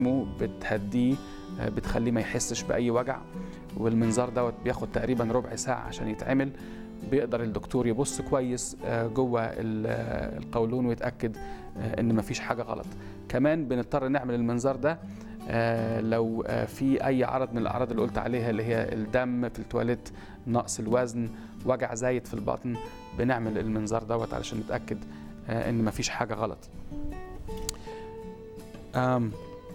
بتهديه آه، بتخليه ما يحسش باي وجع والمنظار دوت بياخد تقريبا ربع ساعه عشان يتعمل بيقدر الدكتور يبص كويس آه، جوه ال- آه، القولون ويتاكد آه، ان مفيش حاجه غلط كمان بنضطر نعمل المنظار ده آه، لو آه، في اي عرض من الاعراض اللي قلت عليها اللي هي الدم في التواليت نقص الوزن وجع زايد في البطن بنعمل المنظار دوت علشان نتاكد آه، ان مفيش حاجه غلط آم،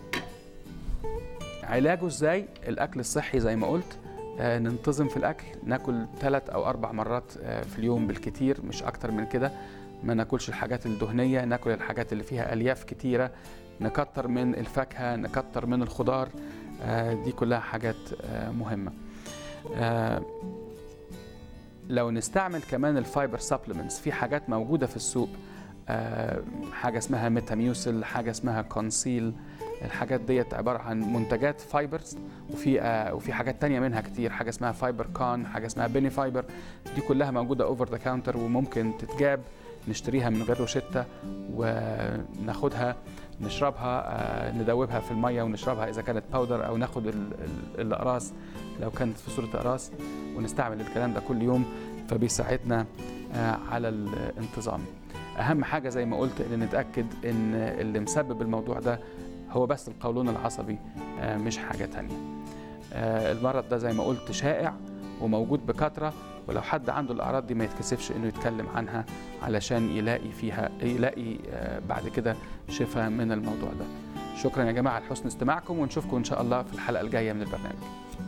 علاجه ازاي الاكل الصحي زي ما قلت آه، ننتظم في الاكل ناكل ثلاث او اربع مرات آه، في اليوم بالكتير مش اكتر من كده ما ناكلش الحاجات الدهنيه ناكل الحاجات اللي فيها الياف كتيره نكتر من الفاكهه نكتر من الخضار آه، دي كلها حاجات آه، مهمه آه، لو نستعمل كمان الفايبر سبلمنتس في حاجات موجوده في السوق آه، حاجه اسمها ميتاميوسل حاجه اسمها كونسيل الحاجات ديت عباره عن منتجات فايبرز وفي آه، وفي حاجات تانية منها كتير حاجه اسمها فايبر كون حاجه اسمها بيني فايبر دي كلها موجوده اوفر ذا كاونتر وممكن تتجاب نشتريها من غير روشته وناخدها نشربها آه، ندوبها في الميه ونشربها اذا كانت باودر او ناخد ال- ال- الاقراص لو كانت في صوره اقراص ونستعمل الكلام ده كل يوم فبيساعدنا آه، على الانتظام اهم حاجه زي ما قلت ان نتاكد ان اللي مسبب الموضوع ده هو بس القولون العصبي آه، مش حاجه تانية آه، المرض ده زي ما قلت شائع وموجود بكثره ولو حد عنده الاعراض دي ما يتكسفش انه يتكلم عنها علشان يلاقي فيها يلاقي آه، بعد كده شفاء من الموضوع ده شكرا يا جماعه لحسن استماعكم ونشوفكم ان شاء الله في الحلقه الجايه من البرنامج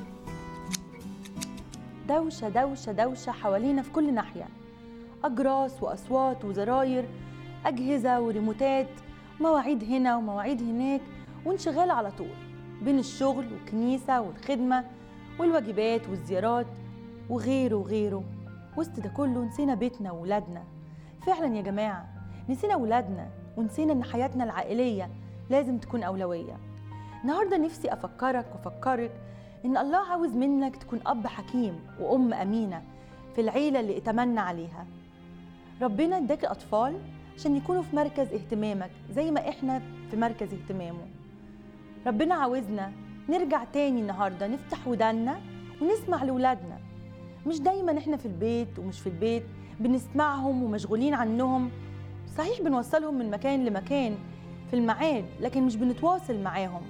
دوشة دوشة دوشة حوالينا في كل ناحية أجراس وأصوات وزراير أجهزة وريموتات مواعيد هنا ومواعيد هناك وانشغال على طول بين الشغل والكنيسة والخدمة والواجبات والزيارات وغيره وغيره وسط ده كله نسينا بيتنا وولادنا فعلا يا جماعة نسينا ولادنا ونسينا إن حياتنا العائلية لازم تكون أولوية النهاردة نفسي أفكرك وأفكرك إن الله عاوز منك تكون أب حكيم وأم أمينة في العيلة اللي اتمنى عليها ربنا اداك الأطفال عشان يكونوا في مركز اهتمامك زي ما إحنا في مركز اهتمامه ربنا عاوزنا نرجع تاني النهاردة نفتح ودانا ونسمع لولادنا مش دايما إحنا في البيت ومش في البيت بنسمعهم ومشغولين عنهم صحيح بنوصلهم من مكان لمكان في الميعاد لكن مش بنتواصل معاهم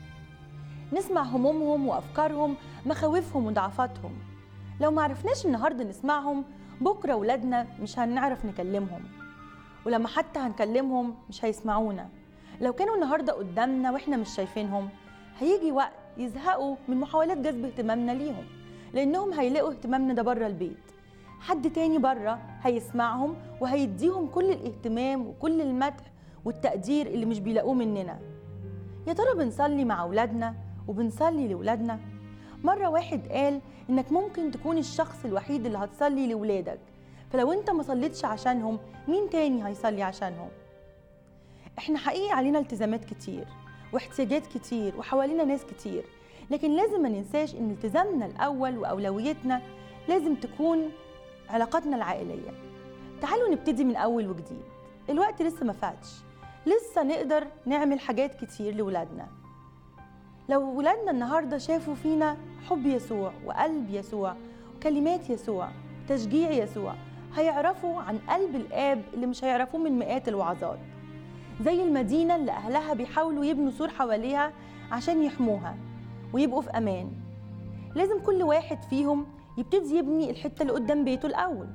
نسمع همومهم وافكارهم مخاوفهم وضعفاتهم لو ما عرفناش النهارده نسمعهم بكره ولادنا مش هنعرف نكلمهم ولما حتى هنكلمهم مش هيسمعونا لو كانوا النهارده قدامنا واحنا مش شايفينهم هيجي وقت يزهقوا من محاولات جذب اهتمامنا ليهم لانهم هيلاقوا اهتمامنا ده بره البيت حد تاني بره هيسمعهم وهيديهم كل الاهتمام وكل المدح والتقدير اللي مش بيلاقوه مننا يا ترى بنصلي مع أولادنا وبنصلي لأولادنا؟ مرة واحد قال إنك ممكن تكون الشخص الوحيد اللي هتصلي لولادك فلو أنت ما صليتش عشانهم مين تاني هيصلي عشانهم؟ إحنا حقيقي علينا التزامات كتير واحتياجات كتير وحوالينا ناس كتير لكن لازم ما ننساش إن التزامنا الأول وأولويتنا لازم تكون علاقاتنا العائلية تعالوا نبتدي من أول وجديد الوقت لسه ما فاتش لسه نقدر نعمل حاجات كتير لولادنا لو ولادنا النهاردة شافوا فينا حب يسوع وقلب يسوع وكلمات يسوع تشجيع يسوع هيعرفوا عن قلب الآب اللي مش هيعرفوه من مئات الوعظات زي المدينة اللي أهلها بيحاولوا يبنوا سور حواليها عشان يحموها ويبقوا في أمان لازم كل واحد فيهم يبتدي يبني الحتة اللي قدام بيته الأول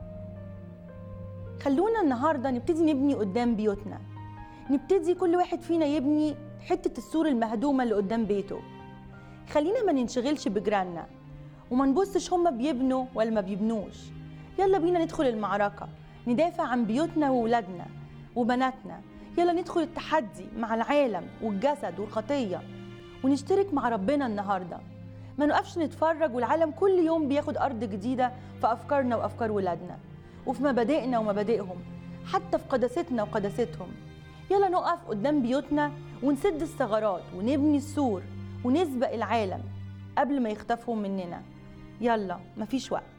خلونا النهاردة نبتدي نبني قدام بيوتنا نبتدي كل واحد فينا يبني حتة السور المهدومة اللي قدام بيته خلينا ما ننشغلش بجيراننا وما نبصش هما بيبنوا ولا ما بيبنوش يلا بينا ندخل المعركة ندافع عن بيوتنا وولادنا وبناتنا يلا ندخل التحدي مع العالم والجسد والخطية ونشترك مع ربنا النهاردة ما نقفش نتفرج والعالم كل يوم بياخد أرض جديدة في أفكارنا وأفكار ولادنا وفي مبادئنا ومبادئهم حتى في قداستنا وقداستهم يلا نقف قدام بيوتنا ونسد الثغرات ونبني السور ونسبق العالم قبل ما يخطفهم مننا يلا مفيش وقت